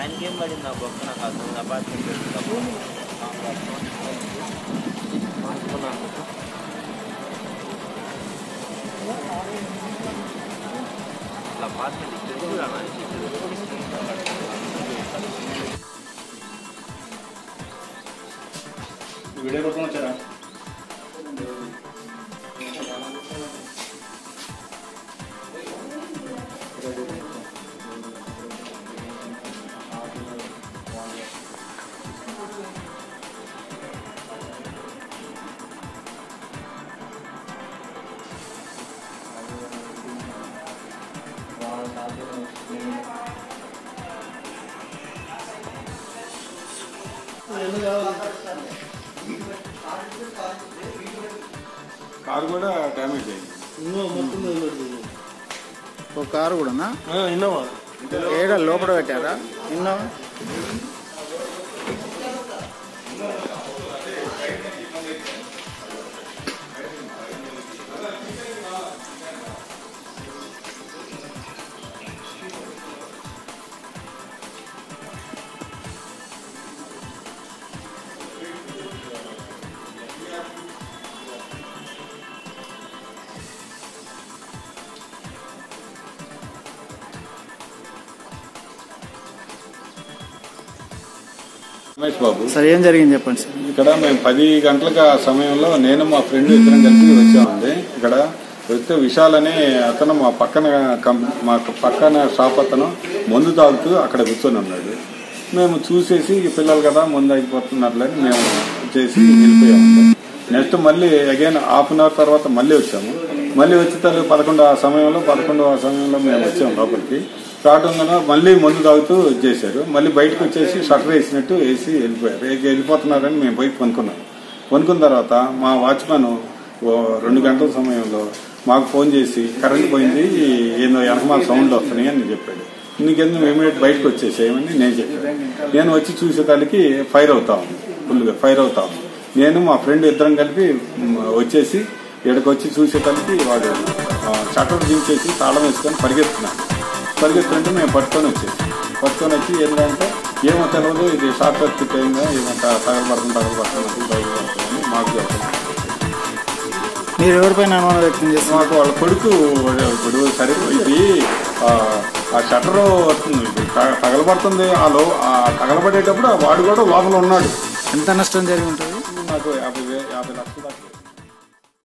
ఆయనకేం పడింది ఆ బొక్క నాకు అర్థం అపార్ట్మెంట్ అట్లా అపార్ట్మెంట్ ఇక్కడ చూడా వీడియో కోసం వచ్చారా కారు కూడా డ్యామేజ్ అయింది ఒక కారు కూడానా ఇన్నోవా ఏడ లోపల పెట్టారా ఇన్నో రమేష్ బాబు సార్ ఏం జరిగింది చెప్పండి సార్ ఇక్కడ మేము పది గంటలకు ఆ సమయంలో నేను మా ఫ్రెండ్ ఇద్దరం కలిసి వచ్చామండి ఇక్కడ వస్తే విశాల్ అనే అతను మా పక్కన కం- మా పక్కన షాప్ అతను మందు తాగుతూ అక్కడ కూర్చొని ఉన్నాడు మేము చూసేసి ఈ పిల్లలు కదా ముందు అయిపోతున్నట్లని మేము చేసి వెళ్ళిపోయాము నెక్స్ట్ మళ్ళీ అగైన్ హాఫ్ అన్ అవర్ తర్వాత మళ్ళీ వచ్చాము మళ్ళీ వచ్చి తల్లి పదకొండు ఆ సమయంలో పదకొండు ఆ సమయంలో మేము వచ్చాము లోపలికి రావడం వల్ల మళ్ళీ మందు తాగుతూ చేశారు మళ్ళీ బయటకు వచ్చేసి షట్టర్ వేసినట్టు వేసి వెళ్ళిపోయారు ఇక వెళ్ళిపోతున్నారని మేము పోయి కొనుక్కున్నాం కొనుక్కున్న తర్వాత మా వాచ్మెన్ ఓ రెండు గంటల సమయంలో మాకు ఫోన్ చేసి కరెంట్ పోయింది ఏందో వెనకమాల సౌండ్ వస్తున్నాయి అని చెప్పాడు నీకెందుకు ఇమీడియట్ బయటకు వచ్చేసేయమని నేను చెప్పాను నేను వచ్చి చూసేదానికి ఫైర్ అవుతా ఉంది ఫుల్గా ఫైర్ అవుతా ఉంది నేను మా ఫ్రెండ్ ఇద్దరం కలిపి మ్, వచ్చేసి ఇక్కడికి వచ్చి చూసేదానికి వాడు షటర్ దించేసి తాళం వేసుకొని పరిగెత్తున్నాడు పరిగెత్తుంటే మేము పట్టుకొని వచ్చేసి పట్టుకొని వచ్చి ఏంటంటే ఏమో తెలియదు ఇది షార్ట్ సర్క్యూట్ అయిందా ఏమో త- తగలబడుతుంది తగలబడుతుంది బయటపడుతుందని మాకు చెప్పారు మీరు ఎవరిపైన అనుమానం వ్యక్తం చేస్తున్నారు మాకు వాళ్ళ కొడుకు ఇప్పుడు సరే ఇది ఆ, ఆ షటర్ తగలబడుతుంది ఆ లో ఆ తగలబడేటప్పుడు ఆ వాడు కూడా లోపల ఉన్నాడు ఎంత నష్టం జరిగి ఉంటుంది నాకు యాభై వే యాభై లక్షలు దాకా